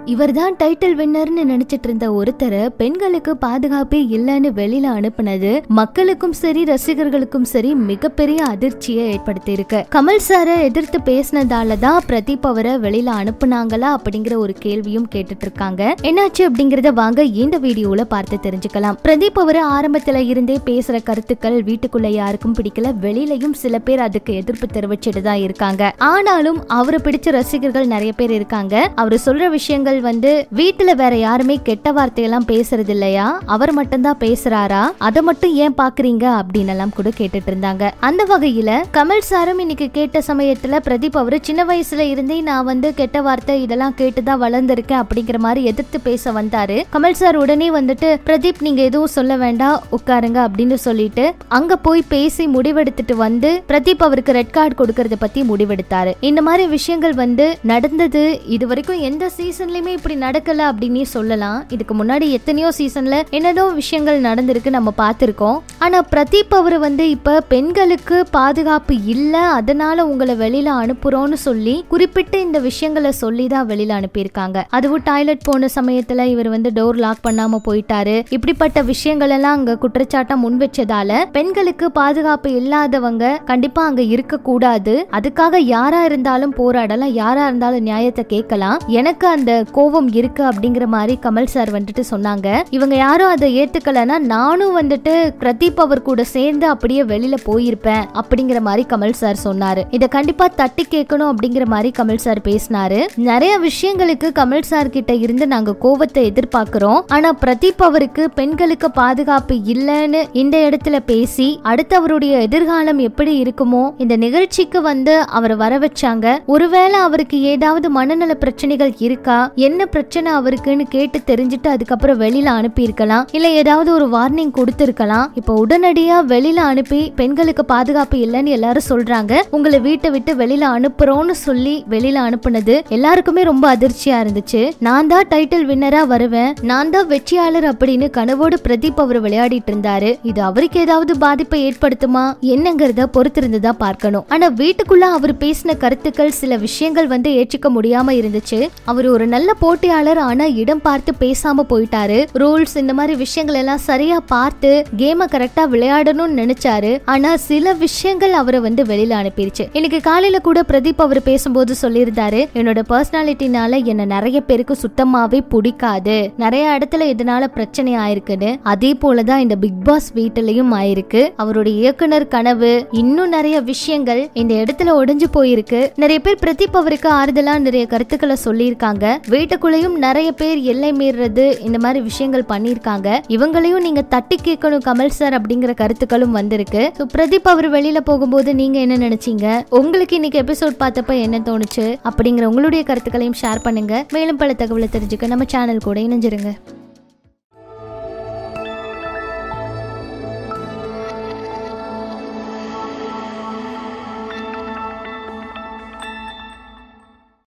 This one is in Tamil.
இவர்தான் டைட்டில் வின்னர்னு நினைச்சிட்டு இருந்த ஒருத்தரை பெண்களுக்கு பாதுகாப்பே இல்லைன்னு வெளியில அனுப்புனது மக்களுக்கும் சரி ரசிகர்களுக்கும் சரி மிகப்பெரிய அதிர்ச்சியை ஏற்படுத்தி இருக்கு கமல் சாரை எதிர்த்து பேசினதால தான் பிரதீப் அவரை வெளியில அனுப்புனாங்களா அப்படிங்கிற ஒரு கேள்வியும் கேட்டுட்டு இருக்காங்க என்னாச்சு அப்படிங்கறத வாங்க இந்த வீடியோல பார்த்து தெரிஞ்சுக்கலாம் பிரதீப் அவரை ஆரம்பத்துல இருந்தே பேசுற கருத்துக்கள் வீட்டுக்குள்ள யாருக்கும் பிடிக்கல வெளியிலயும் சில பேர் அதுக்கு எதிர்ப்பு தெரிவிச்சுட்டு தான் இருக்காங்க ஆனாலும் அவரை பிடிச்ச ரசிகர்கள் நிறைய பேர் இருக்காங்க அவர் சொல்ற விஷயங்கள் வந்து வீட்டுல வேற யாருமே கெட்ட வார்த்தையெல்லாம் பேசுறது இல்லையா அவர் மட்டும்தான் பேசுறாரா அதை மட்டும் ஏன் பாக்குறீங்க அப்படின்னு எல்லாம் கூட கேட்டுட்டு இருந்தாங்க அந்த வகையில கமல் சாரும் இன்னைக்கு கேட்ட சமயத்துல பிரதீப் அவரு சின்ன வயசுல இருந்தே நான் வந்து கெட்ட வார்த்தை இதெல்லாம் கேட்டுதான் வளர்ந்திருக்கேன் அப்படிங்கிற மாதிரி எதிர்த்து பேச வந்தாரு கமல் சார் உடனே வந்துட்டு பிரதீப் நீங்க எதுவும் சொல்ல வேண்டாம் உட்காருங்க அப்படின்னு சொல்லிட்டு அங்க போய் பேசி முடிவெடுத்துட்டு வந்து பிரதீப் அவருக்கு ரெட் கார்டு கொடுக்கறத பத்தி முடிவெடுத்தாரு இந்த மாதிரி விஷயங்கள் வந்து நடந்தது இது வரைக்கும் எந்த சீசன்லயுமே இப்படி நடக்கல அப்படின்னு சொல்லலாம் இதுக்கு முன்னாடி எத்தனையோ சீசன்ல என்னதோ விஷயங்கள் நடந்திருக்கு நம்ம பார்த்திருக்கோம் ஆனா பிரதீப் அவர் வந்து இப்ப பெண்களுக்கு பாதுகாப்பு இல்ல அதனால உங்களை வெளியில அனுப்புறோம்னு சொல்லி குறிப்பிட்டு இந்த விஷயங்களை சொல்லி தான் வெளியில அனுப்பியிருக்காங்க அதுவும் டாய்லெட் போன சமயத்துல இவர் வந்து டோர் லாக் பண்ணாம போயிட்டாரு இப்படிப்பட்ட விஷயங்கள் எல்லாம் அங்க குற்றச்சாட்டா முன் வச்சதால பெண்களுக்கு பாதுகாப்பு இல்லாதவங்க கண்டிப்பா அங்க இருக்க கூடாது அதுக்காக யாரா இருந்தாலும் போராடலாம் யாரா இருந்தாலும் நியாயத்தை கேட்கலாம் எனக்கு அந்த கோபம் இருக்கு அப்படிங்கிற மாதிரி கமல் சார் வந்துட்டு சொன்னாங்க இவங்க யாரும் அதை ஏத்துக்கலன்னா நானும் வந்துட்டு பிரதீப் அவர் கூட சேர்ந்து அப்படியே வெளியில போயிருப்பேன் அப்படிங்கிற மாதிரி கமல் சார் சொன்னாரு இதை கண்டிப்பா தட்டி கேட்கணும் அப்படிங்கிற மாதிரி கமல் சார் பேசினாரு நிறைய விஷயங்களுக்கு கமல் சார் கிட்ட இருந்து நாங்க கோவத்தை எதிர்பார்க்கிறோம் ஆனா பிரதீப் அவருக்கு பெண்களுக்கு பாதுகாப்பு இல்லைன்னு இந்த இடத்துல பேசி அடுத்தவருடைய எதிர்காலம் எப்படி இருக்குமோ இந்த நிகழ்ச்சிக்கு வந்து அவரை வர வச்சாங்க ஒருவேளை அவருக்கு ஏதாவது மனநல பிரச்சனைகள் இருக்கா என்ன பிரச்சனை அவருக்குன்னு கேட்டு தெரிஞ்சுட்டு அதுக்கப்புறம் வெளியில அனுப்பி இருக்கலாம் இல்ல ஏதாவது ஒரு வார்னிங் கொடுத்திருக்கலாம் இப்போ உடனடியா வெளியில அனுப்பி பெண்களுக்கு பாதுகாப்பு இல்லைன்னு எல்லாரும் சொல்றாங்க உங்களை வீட்டை விட்டு வெளியில அனுப்புறோம்னு சொல்லி வெளியில அனுப்புனது எல்லாருக்குமே ரொம்ப அதிர்ச்சியா இருந்துச்சு நான் தான் டைட்டில் வின்னரா வருவேன் நான் தான் வெற்றியாளர் அப்படின்னு கனவோடு பிரதீப் அவர் விளையாடிட்டு இருந்தாரு இது அவருக்கு ஏதாவது பாதிப்பை ஏற்படுத்துமா என்னங்கிறத பொறுத்திருந்து தான் பார்க்கணும் ஆனா வீட்டுக்குள்ள அவர் பேசின கருத்துக்கள் சில விஷயங்கள் வந்து ஏற்றுக்க முடியாம இருந்துச்சு அவர் ஒரு நல்ல போட்டியாளர் ஆனா இடம் பார்த்து பேசாம போயிட்டாரு ரூல்ஸ் இந்த மாதிரி விஷயங்கள் எல்லாம் சரியா பார்த்து கேம கரெக்டா விளையாடணும்னு நினைச்சாரு ஆனா சில விஷயங்கள் அவரை வந்து வெளியில அனுப்பிருச்சு இன்னைக்கு காலையில கூட பிரதீப் அவர் பேசும்போது சொல்லியிருந்தாரு என்னோட பர்சனாலிட்டினால என்ன நிறைய பேருக்கு சுத்தமாவே பிடிக்காது நிறைய இடத்துல இதனால பிரச்சனை ஆயிருக்குன்னு அதே போலதான் இந்த பிக் பாஸ் வீட்டிலையும் ஆயிருக்கு அவருடைய இயக்குனர் கனவு இன்னும் நிறைய விஷயங்கள் இந்த இடத்துல உடைஞ்சு போயிருக்கு நிறைய பேர் பிரதீப் அவருக்கு ஆறுதலா நிறைய கருத்துக்களை சொல்லியிருக்காங்க வீட்டுக்குள்ளேயும் நிறைய பேர் எல்லை மீறுறது இந்த மாதிரி விஷயங்கள் பண்ணியிருக்காங்க இவங்களையும் நீங்க தட்டி கேட்கணும் கமல் சார் அப்படிங்கிற கருத்துக்களும் வந்திருக்கு So, பிரதீப் அவர் வெளியில போகும்போது நீங்க என்ன நினைச்சீங்க உங்களுக்கு இன்னைக்கு எபிசோட் பார்த்தப்ப என்ன தோணுச்சு அப்படிங்கிற உங்களுடைய கருத்துக்களையும் ஷேர் பண்ணுங்க மேலும் பல தகவலை தெரிஞ்சுக்க நம்ம சேனல் கூட இணைஞ்சிருங்க